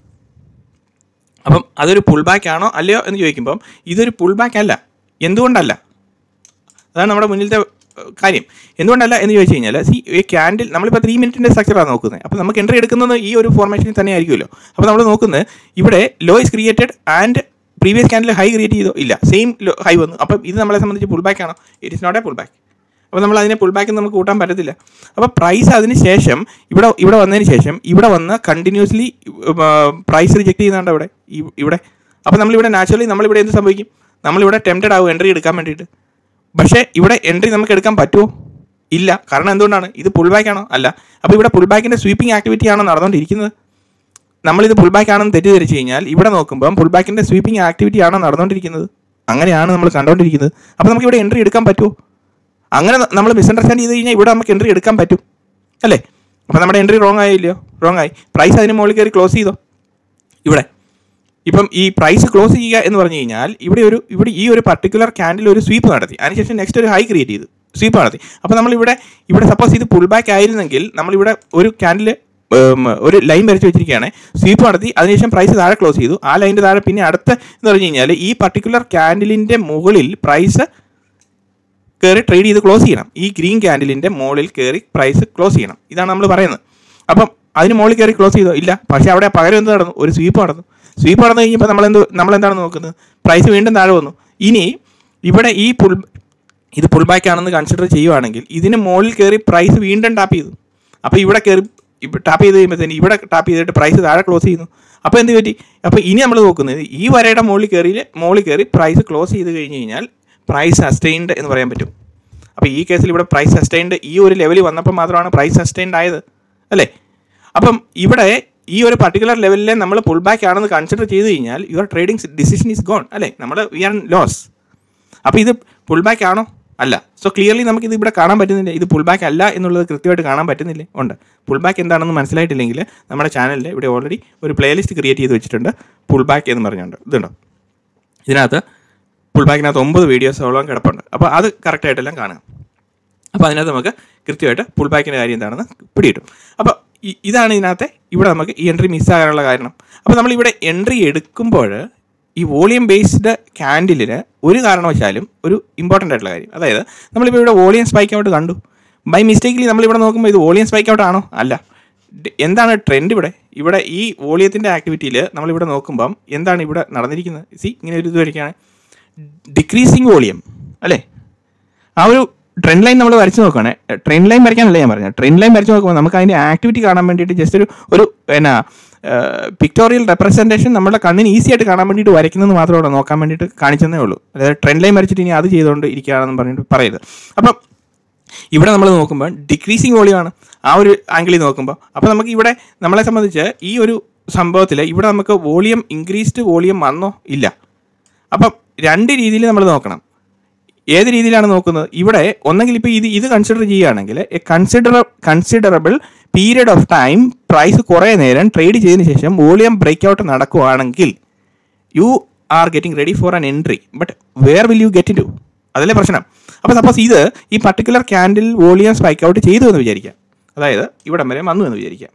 അപ്പം അതൊരു പുൾ ബാക്ക് ആണോ അല്ലയോ എന്ന് ചോദിക്കുമ്പം ഇതൊരു പുൾ ബാക്ക് അല്ല എന്തുകൊണ്ടല്ല അതാണ് നമ്മുടെ മുന്നിലത്തെ ഏഹ്, കാര്യം എന്തുകൊണ്ടല്ല എന്ന് ചോദിച്ചു കഴിഞ്ഞാൽ സി ഈ ക്യാൻഡിൽ നമ്മളിപ്പോൾ ത്രീ മിനിറ്റിൻ്റെ സ്ട്രക്ചറാണ് നോക്കുന്നത് അപ്പോൾ നമുക്ക് എൻട്രി എടുക്കുന്നത് ഈ ഒരു ഫോർമേഷനിൽ തന്നെ ആയിരിക്കുമല്ലോ അപ്പോൾ നമ്മൾ നോക്കുന്നത് ഇവിടെ low is created and previous candle high create ചെയ്തോ ഇല്ല സെയിം ഹൈ വന്നു അപ്പം ഇത് നമ്മളെ സംബന്ധിച്ച് പുൾ ബാക്ക് ആണോ it is not a pull back അപ്പോൾ നമ്മൾ അതിനെ പുൾ ബാക്ക് നമുക്ക് കൂട്ടാൻ പറ്റത്തില്ല അപ്പോൾ പ്രൈസ് അതിന് ശേഷം ഇവിടെ ഇവിടെ വന്നതിന് ശേഷം ഇവിടെ വന്ന് കണ്ടിന്യൂസ്ലി പ്രൈസ് റിജക്ട് ചെയ്യുന്നുണ്ട് അവിടെ ഈ- ഇവിടെ അപ്പോൾ നമ്മളിവിടെ നാച്ചുറലി നമ്മളിവിടെ എന്ത് സംഭവിക്കും നമ്മളിവിടെ ടെംപ്റ്റഡ് ആവും എൻട്രി എടുക്കാൻ വേണ്ടിയിട്ട് പക്ഷേ ഇവിടെ എൻട്രി നമുക്ക് എടുക്കാൻ പറ്റുമോ ഇല്ല കാരണം എന്തുകൊണ്ടാണ് ഇത് പുൾ ബാക്ക് ആണോ അല്ല അപ്പോൾ ഇവിടെ പുൾ ബാക്കിൻ്റെ സ്വീപ്പിംഗ് ആക്ടിവിറ്റി ആണോ നടന്നുകൊണ്ടിരിക്കുന്നത് നമ്മളിത് പുൾ ബാക്ക് ആണെന്ന് തെറ്റിദ്ധരിച്ച് കഴിഞ്ഞാൽ ഇവിടെ നോക്കുമ്പോൾ പുൾ ബാക്കിൻ്റെ സ്വീപ്പിംഗ് ആക്ടിവിറ്റി ആണോ നടന്നുകൊണ്ടിരിക്കുന്നത് അങ്ങനെയാണ് നമ്മൾ കണ്ടുകൊണ്ടിരിക്കുന്നത് അപ്പോൾ നമുക്ക് ഇവിടെ എൻട്രി എടുക്കാൻ പറ്റുമോ അങ്ങനെ നമ്മൾ മിസ്അണ്ടർസ്റ്റാൻഡ് ചെയ്ത് കഴിഞ്ഞാൽ ഇവിടെ നമുക്ക് എൻട്രി എടുക്കാൻ പറ്റും അല്ലേ അപ്പോൾ നമ്മുടെ എൻട്രി റോങ് ആയില്ലയോ റോങ് ആയി പ്രൈസ് അതിന് മുകളിൽ കയറി ക്ലോസ് ചെയ്തോ ഇവിടെ ഇപ്പം ഈ പ്രൈസ് ക്ലോസ് ചെയ്യുക എന്ന് പറഞ്ഞു കഴിഞ്ഞാൽ ഇവിടെ ഒരു ഇവിടെ ഈ ഒരു പർട്ടിക്കുലർ ക്യാൻഡിൽ ഒരു സ്വീപ്പ് നടത്തി അതിനുശേഷം നെക്സ്റ്റ് ഒരു ഹൈ ക്രിയേറ്റ് ചെയ്തു സ്വീപ്പ് നടത്തി അപ്പോൾ നമ്മളിവിടെ ഇവിടെ സപ്പോസ് ഇത് പുൾ ബാക്ക് ആയിരുന്നെങ്കിൽ നമ്മളിവിടെ ഒരു ക്യാൻഡിൽ ഒരു ലൈൻ വരച്ച് വെച്ചിരിക്കുകയാണ് സ്വീപ്പ് നടത്തി അതിനുശേഷം പ്രൈസ് താഴെ ക്ലോസ് ചെയ്തു ആ ലൈൻ്റെ താഴെ പിന്നെ അടുത്ത എന്ന് പറഞ്ഞു കഴിഞ്ഞാൽ ഈ പർട്ടിക്കുലർ ക്യാൻഡിലിൻ്റെ മുകളിൽ പ്രൈസ് കയറി ട്രേഡ് ചെയ്ത് ക്ലോസ് ചെയ്യണം ഈ ഗ്രീൻ ക്യാൻഡിലിൻ്റെ മുകളിൽ കയറി പ്രൈസ് ക്ലോസ് ചെയ്യണം ഇതാണ് നമ്മൾ പറയുന്നത് അപ്പം അതിന് മുകളിൽ കയറി ക്ലോസ് ചെയ്തോ ഇല്ല പക്ഷേ അവിടെ പകരം എന്ത് നടന്നു ഒരു സ്വീപ്പ് നടന്നു സ്വീപ്പ് നടന്നു കഴിഞ്ഞപ്പോൾ നമ്മൾ എന്ത് നമ്മൾ എന്താണ് നോക്കുന്നത് പ്രൈസ് വീണ്ടും താഴെ വന്നു ഇനി ഇവിടെ ഈ പുൾ ഇത് പുൾ ബാക്ക് ആണെന്ന് കൺസിഡർ ചെയ്യുവാണെങ്കിൽ ഇതിന് മുകളിൽ കയറി പ്രൈസ് വീണ്ടും ടാപ്പ് ചെയ്തു അപ്പോൾ ഇവിടെ കയറി ഇപ്പോൾ ടാപ്പ് ചെയ്ത് കഴിയുമ്പോഴത്തേന് ഇവിടെ ടാപ്പ് ചെയ്തിട്ട് പ്രൈസ് താഴെ ക്ലോസ് ചെയ്യുന്നു അപ്പോൾ എന്ത് പറ്റി അപ്പോൾ ഇനി നമ്മൾ നോക്കുന്നത് ഈ വരയുടെ മുകളിൽ കയറി മുകളിൽ കയറി പ്രൈസ് ക്ലോസ് ചെയ്ത് കഴിഞ്ഞ് കഴിഞ്ഞാൽ പ്രൈസ് സസ്റ്റൈൻഡ് എന്ന് പറയാൻ പറ്റും അപ്പോൾ ഈ കേസിൽ ഇവിടെ പ്രൈസ് സസ്റ്റൈൻഡ് ഈ ഒരു ലെവലിൽ വന്നപ്പോൾ മാത്രമാണ് പ്രൈസ് സസ്റ്റൈൻഡ് ആയത് അല്ലേ അപ്പം ഇവിടെ ഈ ഒരു പർട്ടിക്കുലർ ലെവലിൽ നമ്മൾ പുൾ ബാക്ക് ആണെന്ന് കൺസിഡർ ചെയ്ത് കഴിഞ്ഞാൽ your trading decision is gone അല്ലേ നമ്മൾ വി ആർ ലോസ് അപ്പോൾ ഇത് പുൾ ബാക്ക് ആണോ അല്ല സോ ക്ലിയർലി നമുക്ക് ഇത് ഇവിടെ കാണാൻ പറ്റുന്നില്ല ഇത് പുൾ ബാക്ക് അല്ല എന്നുള്ളത് കൃത്യമായിട്ട് കാണാൻ പറ്റുന്നില്ലേ ഉണ്ട് പുൾ ബാക്ക് എന്താണെന്ന് മനസ്സിലായിട്ടില്ലെങ്കിൽ നമ്മുടെ ചാനലിൽ ഇവിടെ ഓൾറെഡി ഒരു പ്ലേലിസ്റ്റ് ക്രിയേറ്റ് ചെയ്ത് വെച്ചിട്ടുണ്ട് പുൾ ബാക്ക് എന്ന് പറഞ്ഞുകൊണ്ട് ഇതുണ്ടോ ഇതിനകത്ത് പുൾ ബാക്കിനകത്ത് ഒമ്പത് വീഡിയോസോളം കിടപ്പുണ്ട് അപ്പോൾ അത് കറക്റ്റായിട്ടെല്ലാം കാണുക അപ്പോൾ അതിനകത്ത് നമുക്ക് കൃത്യമായിട്ട് പുൾ ബാക്കിൻ്റെ കാര്യം എന്താണെന്ന് പിടികിട്ടും അപ്പോൾ ഇ- ഇതാണ് ഇതിനകത്തെ ഇവിടെ നമുക്ക് ഈ എൻട്രി മിസ്സാകാനുള്ള കാരണം അപ്പോൾ നമ്മളിവിടെ എൻട്രി എടുക്കുമ്പോൾ ഈ വോളിയം ബേസ്ഡ് ക്യാൻഡിലിന് ഒരു കാരണവശാലും ഒരു ഇമ്പോർട്ടൻ്റ് ആയിട്ടുള്ള കാര്യം അതായത് നമ്മളിപ്പോൾ ഇവിടെ വോളിയം സ്പൈക്ക് ഔട്ട് കണ്ടു ബൈ മിസ്റ്റേക്കിലി നമ്മളിവിടെ നോക്കുമ്പോൾ ഇത് വോളിയം സ്പൈക്ക് ഔട്ട് ആണോ അല്ല ഡ- എന്താണ് ട്രെൻഡ് ഇവിടെ ഇവിടെ ഈ വോളിയത്തിൻ്റെ ആക്ടിവിറ്റിയിൽ നമ്മളിവിടെ നോക്കുമ്പം എന്താണ് ഇവിടെ നടന്നിരിക്കുന്നത് സി ഇങ്ങനെ ഒരു ഇത് വരയ്ക്കുകയാണ് ഡിക്രീസിങ് വോളിയം അല്ലേ ആ ഒരു ട്രെൻഡ് ലൈൻ നമ്മൾ വരച്ച് നോക്കുകയാണ് ട്രെൻഡ് ലൈൻ വരയ്ക്കാനല്ല ഞാൻ പറഞ്ഞത് ട്രെൻഡ് ലൈൻ വരച്ച് നോക്കുമ്പോൾ നമുക്ക് അതിൻ്റെ ആക്ടിവിറ്റി കാണാൻ വേണ്ടിയിട്ട് ജസ്റ്റ് ഒരു ഒരു എന്നാ പിക്ടോറിയൽ റെപ്രസെൻറ്റേഷൻ നമ്മുടെ കണ്ണിന് ഈസി ആയിട്ട് കാണാൻ വേണ്ടിയിട്ട് വരയ്ക്കുന്നത് മാത്രമേ നോക്കാൻ വേണ്ടിയിട്ട് കാണിച്ചതേ ഉള്ളൂ അതായത് ട്രെൻഡ് ലൈൻ വരച്ചിട്ട് ഇനി അത് ചെയ്തുകൊണ്ട് ഇരിക്കുകയാണെന്ന് പറഞ്ഞിട്ട് പറയരുത് അപ്പം ഇവിടെ നമ്മൾ നോക്കുമ്പോൾ ഡിക്രീസിങ് വോളിയമാണ് ആ ഒരു ആംഗിളിൽ നോക്കുമ്പോൾ അപ്പോൾ നമുക്ക് ഇവിടെ നമ്മളെ സംബന്ധിച്ച് ഈ ഒരു സംഭവത്തിൽ ഇവിടെ നമുക്ക് വോളിയം ഇൻക്രീസ്ഡ് വോളിയം വന്നോ ഇല്ല അപ്പം രണ്ട് രീതിയിൽ നമ്മൾ നോക്കണം ഏത് രീതിയിലാണ് നോക്കുന്നത് ഇവിടെ ഒന്നെങ്കിൽ ഇപ്പോൾ ഇത് ഇത് കൺസിഡർ ചെയ്യുകയാണെങ്കിൽ a consider considerable period of time price കുറേ നേരം ട്രേഡ് ചെയ്തതിന് ശേഷം വോളിയം ബ്രേക്ക് ഔട്ട് നടക്കുവാണെങ്കിൽ you are getting ready for an entry but where will you get into അതല്ലേ പ്രശ്നം അപ്പോൾ സപ്പോസ് ഇത് ഈ particular candle volume spike out ചെയ്തു എന്ന് വിചാരിക്കാം അതായത് ഇവിടം വരെ വന്നു എന്ന് വിചാരിക്കാം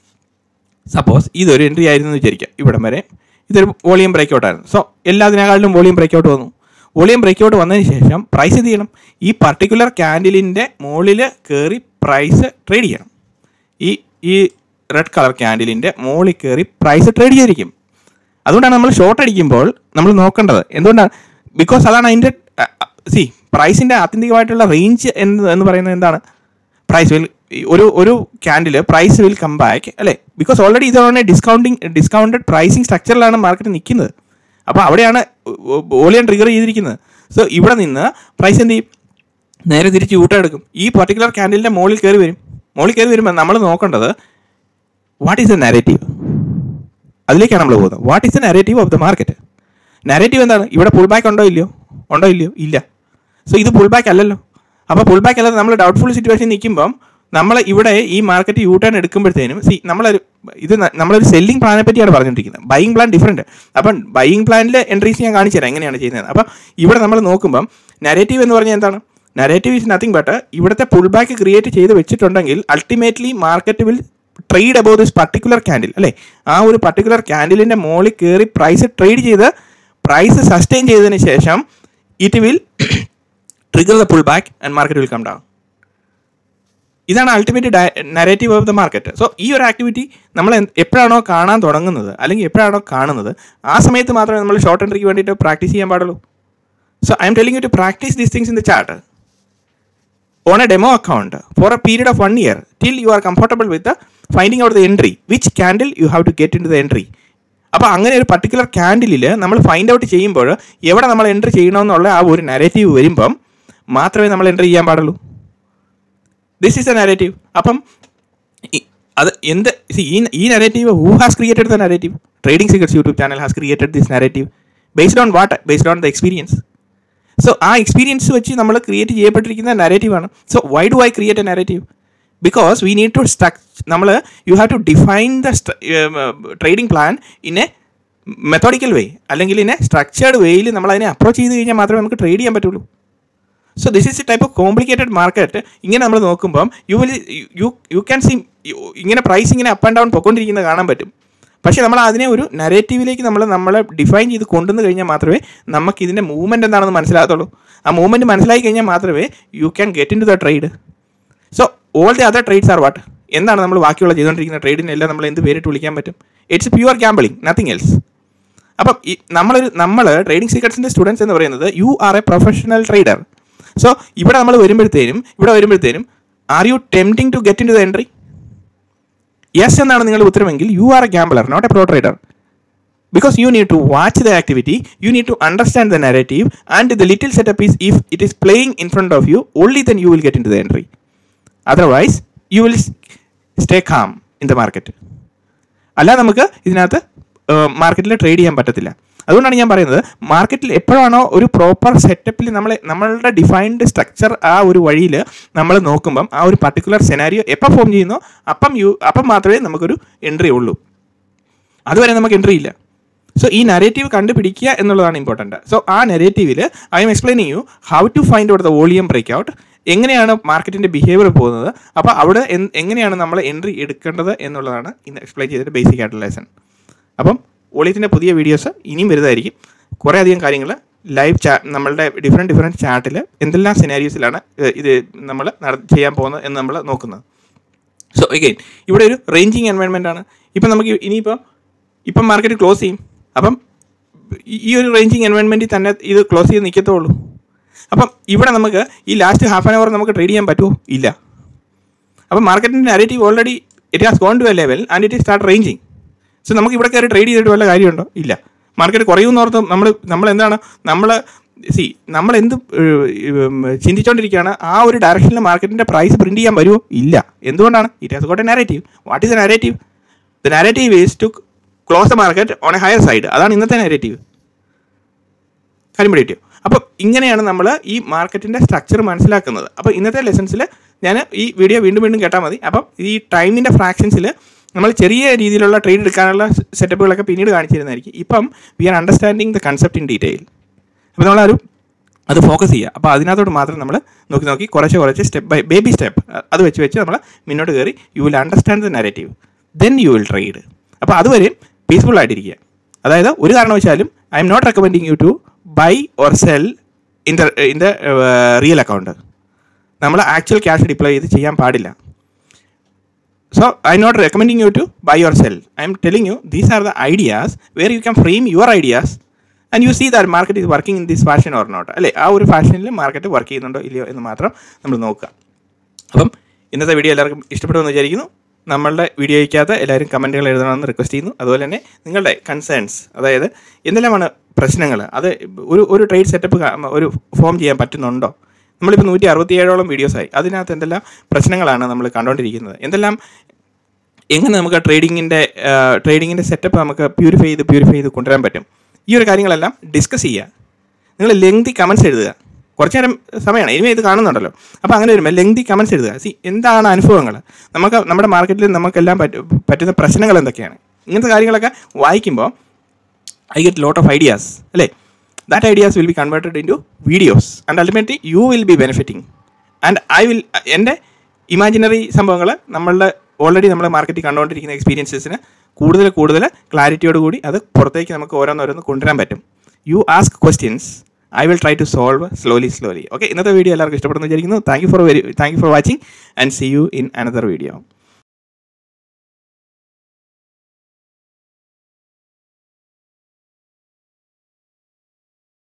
സപ്പോസ് ഇതൊരു എൻട്രി ആയിരുന്നു എന്ന് വിചാരിക്കാം ഇവിടം വരെ ഇതൊരു വോളിയം ബ്രേക്ക് ഔട്ട് ആയിരുന്നു സോ എല്ലാത്തിനേക്കാളിലും വോളിയം ബ്രേക്ക് ഔട്ട് വന്നു വോളിയം ബ്രേക്ക് ഔട്ട് വന്നതിന് ശേഷം പ്രൈസ് എന്ത് ചെയ്യണം ഈ പർട്ടിക്കുലർ ക്യാൻഡിലിൻ്റെ മുകളിൽ കയറി പ്രൈസ് ട്രേഡ് ചെയ്യണം ഈ ഈ റെഡ് കളർ ക്യാൻഡിലിൻ്റെ മുകളിൽ കയറി പ്രൈസ് ട്രേഡ് ചെയ്തിരിക്കും അതുകൊണ്ടാണ് നമ്മൾ ഷോർട്ട് അടിക്കുമ്പോൾ നമ്മൾ നോക്കേണ്ടത് എന്തുകൊണ്ടാണ് ബിക്കോസ് അതാണ് അതിൻ്റെ സി പ്രൈസിൻ്റെ ആത്യന്തികമായിട്ടുള്ള റേഞ്ച് എന്ന് എന്ന് പറയുന്നത് എന്താണ് പ്രൈസ് വിൽ ഒരു ഒരു candle price will come back അല്ലേ ബിക്കോസ് ഓൾറെഡി ഇതാണ് ഡിസ്കൗണ്ടിങ് ഡിസ്കൗണ്ടഡ് പ്രൈസിങ് സ്ട്രക്ചറിലാണ് മാർക്കറ്റ് നിൽക്കുന്നത് അപ്പോൾ അവിടെയാണ് വോളിയം ട്രിഗർ ചെയ്തിരിക്കുന്നത് സോ ഇവിടെ നിന്ന് പ്രൈസ് എന്ത് ചെയ്യും നേരെ തിരിച്ച് ഊട്ടെടുക്കും ഈ പർട്ടിക്കുലർ ക്യാൻഡിലിൻ്റെ മുകളിൽ കയറി വരും മുകളിൽ കയറി വരുമ്പോൾ നമ്മൾ നോക്കേണ്ടത് വാട്ട് ഈസ് ദ നാരേറ്റീവ് അതിലേക്കാണ് നമ്മൾ പോകുന്നത് what is the narrative of the market narrative എന്താണ് ഇവിടെ പുൾ ബാക്ക് ഉണ്ടോ ഇല്ലയോ ഉണ്ടോ ഇല്ലയോ ഇല്ല സോ ഇത് പുൾ ബാക്ക് അല്ലല്ലോ അപ്പോൾ പുൾ ബാക്ക് അല്ലാതെ നമ്മൾ ഡൗട്ട്ഫുൾ സിറ്റുവേഷൻ നിൽക്കുമ്പം നമ്മൾ ഇവിടെ ഈ മാർക്കറ്റ് യൂ ടേൺ എടുക്കുമ്പോഴത്തേനും സി നമ്മളൊരു ഇത് ന- നമ്മളൊരു സെല്ലിംഗ് പ്ലാനെ പറ്റിയാണ് പറഞ്ഞുകൊണ്ടിരിക്കുന്നത് ബൈയിങ് പ്ലാൻ ഡിഫറെൻറ്റ് അപ്പം ബൈയിങ് പ്ലാനിൽ എൻട്രീസ് ഞാൻ കാണിച്ചു തരാം എങ്ങനെയാണ് ചെയ്യുന്നത് അപ്പം ഇവിടെ നമ്മൾ നോക്കുമ്പം നരേറ്റീവ് എന്ന് പറഞ്ഞാൽ എന്താണ് നരേറ്റീവ് ഇസ് നത്തിങ് ബട്ട് ഇവിടുത്തെ പുൾ ബാക്ക് ക്രിയേറ്റ് ചെയ്ത് വെച്ചിട്ടുണ്ടെങ്കിൽ ultimately market will trade above this particular candle അല്ലേ ആ ഒരു പർട്ടിക്കുലർ ക്യാൻഡിലിൻ്റെ മുകളിൽ കയറി പ്രൈസ് ട്രേഡ് ചെയ്ത് പ്രൈസ് സസ്റ്റെയിൻ ചെയ്തതിന് ശേഷം it will trigger the pull back and market will come down ഇതാണ് ultimate narrative of the market so ഈ ഒരു ആക്ടിവിറ്റി നമ്മൾ എന്ത്- എപ്പോഴാണോ കാണാൻ തുടങ്ങുന്നത് അല്ലെങ്കിൽ എപ്പോഴാണോ കാണുന്നത് ആ സമയത്ത് മാത്രമേ നമ്മൾ ഷോർട്ട് എൻട്രിക്ക് വേണ്ടിയിട്ട് പ്രാക്ടീസ് ചെയ്യാൻ പാടുള്ളൂ so I'm telling you to practice these things in the chart on a demo account for a period of one year till you are comfortable with the finding out the entry which candle you have to get into the entry അപ്പോൾ അങ്ങനെ ഒരു particular ക്യാൻഡിലിൽ നമ്മൾ find out ചെയ്യുമ്പോൾ എവിടെ നമ്മൾ entry ചെയ്യണമെന്നുള്ള ആ ഒരു നരേറ്റീവ് വരുമ്പം മാത്രമേ നമ്മൾ എൻട്രി ചെയ്യാൻ പാടുള്ളൂ ദിസ് ഈസ് എ നരേറ്റീവ് അപ്പം ഈ- അത് എന്ത് see, ഈ ഈ narrative who has created the narrative trading secrets YouTube channel has created this narrative based on what based on the experience so ആ എക്സ്പീരിയൻസ് വെച്ച് നമ്മൾ ക്രിയേറ്റ് ചെയ്യപ്പെട്ടിരിക്കുന്ന നരേറ്റീവാണ് so why do I create a narrative because we need to struck നമ്മൾ you have to define the trading plan in a methodical way അല്ലെങ്കിൽ in a structured വേയിൽ നമ്മൾ അതിനെ അപ്രോച്ച് ചെയ്ത് കഴിഞ്ഞാൽ മാത്രമേ നമുക്ക് ട്രേഡ് ചെയ്യാൻ പറ്റുള്ളൂ so this is a type of complicated market ഇങ്ങനെ നമ്മൾ നോക്കുമ്പം you will you you can see ഇങ്ങനെ പ്രൈസ് ഇങ്ങനെ അപ്പ് ആൻഡ് ഡൗൺ പൊയ്ക്കൊണ്ടിരിക്കുന്നത് കാണാൻ പറ്റും പക്ഷേ നമ്മൾ അതിനെ ഒരു നരേറ്റീവിലേക്ക് നമ്മൾ നമ്മളെ ഡിഫൈൻ ചെയ്ത് കൊണ്ടുവന്ന് കഴിഞ്ഞാൽ മാത്രമേ നമുക്ക് ഇതിൻ്റെ മൂവ്മെൻറ്റ് എന്താണെന്ന് മനസ്സിലാകത്തുള്ളൂ ആ മൂവ്മെൻറ്റ് മനസ്സിലാക്കി കഴിഞ്ഞാൽ മാത്രമേ you can get into the trade so all the other trades are what എന്താണ് നമ്മൾ ബാക്കിയുള്ള ചെയ്തുകൊണ്ടിരിക്കുന്ന ട്രേഡിനെല്ലാം നമ്മൾ എന്ത് പേരിട്ട് വിളിക്കാൻ പറ്റും it's pure gambling nothing else അപ്പം ഈ നമ്മളൊരു നമ്മൾ ട്രേഡിംഗ് സീക്രട്സിൻ്റെ സ്റ്റുഡൻസ് എന്ന് പറയുന്നത് you are a professional trader so ഇവിടെ നമ്മൾ വരുമ്പോഴത്തേനും ഇവിടെ വരുമ്പോഴത്തേനും are you tempting to get into the entry yes എന്നാണ് നിങ്ങളുടെ ഉത്തരമെങ്കിൽ you are a gambler not a pro trader because you need to watch the activity you need to understand the narrative and the little setup is if it is playing in front of you only then you will get into the entry otherwise you will s- stay calm in the market അല്ല നമുക്ക് ഇതിനകത്ത് മാർക്കറ്റിൽ trade ചെയ്യാൻ പറ്റത്തില്ല അതുകൊണ്ടാണ് ഞാൻ പറയുന്നത് മാർക്കറ്റിൽ എപ്പോഴാണോ ഒരു പ്രോപ്പർ സെറ്റപ്പിൽ നമ്മൾ നമ്മളുടെ ഡിഫൈൻഡ് സ്ട്രക്ചർ ആ ഒരു വഴിയിൽ നമ്മൾ നോക്കുമ്പം ആ ഒരു പർട്ടിക്കുലർ സെനാരിയോ എപ്പോൾ ഫോം ചെയ്യുന്നോ അപ്പം യു അപ്പം മാത്രമേ നമുക്കൊരു എൻട്രി ഉള്ളൂ അതുവരെ നമുക്ക് എൻട്രി ഇല്ല സോ ഈ നരേറ്റീവ് കണ്ടുപിടിക്കുക എന്നുള്ളതാണ് ഇമ്പോർട്ടൻറ്റ് സോ ആ നെറേറ്റീവിൽ I'm explaining you how to find out the volume break out എങ്ങനെയാണ് മാർക്കറ്റിൻ്റെ ബിഹേവിയർ പോകുന്നത് അപ്പോൾ അവിടെ എൻ- എങ്ങനെയാണ് നമ്മൾ എൻട്രി എടുക്കേണ്ടത് എന്നുള്ളതാണ് ഇന്ന് എക്സ്പ്ലെയിൻ ചെയ്തിട്ട് ബേസിക് ആയിട്ടുള്ള ലെസൺ അപ്പം വോളിയത്തിൻ്റെ പുതിയ വീഡിയോസ് ഇനിയും വരുന്നതായിരിക്കും കുറേ അധികം കാര്യങ്ങൾ ലൈവ് ചാ നമ്മളുടെ ഡിഫറെൻറ്റ് ഡിഫറെൻറ്റ് ചാർട്ടിൽ എന്തെല്ലാം സിനാരിയോസിലാണ് ഇത് നമ്മൾ ചെയ്യാൻ പോകുന്നത് എന്ന് നമ്മൾ നോക്കുന്നത് സോ എഗെയിൻ ഇവിടെ ഒരു റേഞ്ചിങ് എൻവയൺമെൻ്റ് ആണ് ഇപ്പം നമുക്ക് ഇനിയിപ്പോൾ ഇപ്പം മാർക്കറ്റ് ക്ലോസ് ചെയ്യും അപ്പം ഈ- ഈ ഒരു റേഞ്ചിങ് എൻവയൺമെൻറ്റിൽ തന്നെ ഇത് ക്ലോസ് ചെയ്ത് നിൽക്കത്തുള്ളൂ അപ്പം ഇവിടെ നമുക്ക് ഈ ലാസ്റ്റ് ഹാഫ് ആൻ അവർ നമുക്ക് ട്രേഡ് ചെയ്യാൻ പറ്റുമോ ഇല്ല അപ്പം മാർക്കറ്റിൻ്റെ narrative already it has gone to a level and it start ranging so നമുക്ക് ഇവിടെ കയറി ട്രേഡ് ചെയ്തിട്ട് വല്ല കാര്യമുണ്ടോ ഇല്ല മാർക്കറ്റ് കുറയുമെന്ന് ഓർത്ത് നമ്മൾ നമ്മൾ എന്താണ് നമ്മൾ സി നമ്മൾ എന്ത് ഏഹ്, ഉം, ചിന്തിച്ചുകൊണ്ടിരിക്കുകയാണ് ആ ഒരു ഡയറക്ഷനിൽ മാർക്കറ്റിൻ്റെ പ്രൈസ് പ്രിൻറ്റ് ചെയ്യാൻ വരുമോ ഇല്ല എന്തുകൊണ്ടാണ് it has got a narrative what is a narrative the narrative is to close the market on a higher side അതാണ് ഇന്നത്തെ നാരേറ്റീവ് കാര്യം പിടികിട്ടിയോ അപ്പോൾ ഇങ്ങനെയാണ് നമ്മൾ ഈ മാർക്കറ്റിൻ്റെ സ്ട്രക്ചർ മനസ്സിലാക്കുന്നത് അപ്പോൾ ഇന്നത്തെ ലെസൺസിൽ ഞാൻ ഈ വീഡിയോ വീണ്ടും വീണ്ടും കേട്ടാൽ മതി അപ്പം ഈ ടൈമിൻ്റെ ഫ്രാക്ഷൻസിൽ നമ്മൾ ചെറിയ രീതിയിലുള്ള ട്രേഡ് എടുക്കാനുള്ള സെറ്റപ്പുകളൊക്കെ പിന്നീട് കാണിച്ചിരുന്നതായിരിക്കും ഇപ്പം we are understanding the concept in detail അപ്പോൾ നമ്മളൊരു അത് ഫോക്കസ് ചെയ്യുക അപ്പോൾ അതിനകത്തോട്ട് മാത്രം നമ്മൾ നോക്കി നോക്കി കുറച്ച് കുറച്ച് സ്റ്റെപ്പ് ബൈ ബേബി സ്റ്റെപ്പ് അത് വെച്ച് വെച്ച് നമ്മൾ മുന്നോട്ട് കയറി you will understand the narrative then you will trade അപ്പോൾ അതുവരെ പീസ്ഫുൾ ആയിട്ടിരിക്കുക അതായത് ഒരു കാരണവശാലും I'm not recommending you to buy or sell in the in the real account നമ്മൾ ആക്ച്വൽ ക്യാഷ് ഡിപ്ലോയ് ചെയ്ത് ചെയ്യാൻ പാടില്ല So I'm not recommending you to buy or sell. I'm telling you these are the ideas where you can frame your ideas and you see that market is working in this fashion or not. അല്ലേ ആ ഒരു ഫാഷനിൽ market work ചെയ്യുന്നുണ്ടോ ഇല്ലയോ എന്ന് മാത്രം നമ്മൾ നോക്കുക അപ്പം ഇന്നത്തെ വീഡിയോ എല്ലാവർക്കും ഇഷ്ടപ്പെടുമെന്ന് വിചാരിക്കുന്നു നമ്മളുടെ വീഡിയോയ്ക്കകത്ത് എല്ലാവരും കമൻറ്റുകൾ എഴുതണമെന്ന് റിക്വസ്റ്റ് ചെയ്യുന്നു അതുപോലെ തന്നെ നിങ്ങളുടെ കൺസേൺസ് അതായത് എന്തെല്ലാമാണ് പ്രശ്നങ്ങൾ അത് ഒരു ഒരു ട്രേഡ് സെറ്റപ്പ് ഒരു ഫോം ചെയ്യാൻ പറ്റുന്നുണ്ടോ നമ്മളിപ്പോൾ നൂറ്റി അറുപത്തിയേഴോളം വീഡിയോസായി അതിനകത്ത് എന്തെല്ലാം പ്രശ്നങ്ങളാണ് നമ്മൾ കണ്ടുകൊണ്ടിരിക്കുന്നത് എന്തെല്ലാം എങ്ങനെ നമുക്ക് ട്രേഡിങ്ങിൻ്റെ ട്രേഡിങ്ങിൻ്റെ സെറ്റപ്പ് നമുക്ക് പ്യൂരിഫൈ ചെയ്ത് പ്യൂരിഫൈ ചെയ്ത് കൊണ്ടുവരാൻ പറ്റും ഈ ഒരു കാര്യങ്ങളെല്ലാം ഡിസ്കസ് ചെയ്യുക നിങ്ങൾ ലെങ്തി കമൻസ് എഴുതുക കുറച്ച് നേരം സമയമാണ് ഇനിമേ ഇത് കാണുന്നുണ്ടല്ലോ അപ്പോൾ അങ്ങനെ വരുമ്പോൾ ലെങ്തി കമൻസ് എഴുതുക സി എന്താണ് അനുഭവങ്ങൾ നമുക്ക് നമ്മുടെ മാർക്കറ്റിൽ നമുക്കെല്ലാം പറ്റ പറ്റുന്ന പ്രശ്നങ്ങൾ എന്തൊക്കെയാണ് ഇങ്ങനത്തെ കാര്യങ്ങളൊക്കെ വായിക്കുമ്പോൾ I get lot of ideas അല്ലേ that ideas will be converted into videos and ultimately you will be benefiting and I will എൻ്റെ ഇമാജിനറി സംഭവങ്ങൾ നമ്മളുടെ ഓൾറെഡി നമ്മൾ മാർക്കറ്റിൽ കണ്ടുകൊണ്ടിരിക്കുന്ന എക്സ്പീരിയൻസസിന് കൂടുതൽ കൂടുതൽ ക്ലാരിറ്റിയോട് കൂടി അത് പുറത്തേക്ക് നമുക്ക് ഓരോന്നോരോന്ന് കൊണ്ടുവരാൻ പറ്റും you ask questions I will try to solve slowly slowly okay ഇന്നത്തെ വീഡിയോ എല്ലാവർക്കും ഇഷ്ടപ്പെടുന്നു വിചാരിക്കുന്നു thank you for very thank you for watching and see you in another video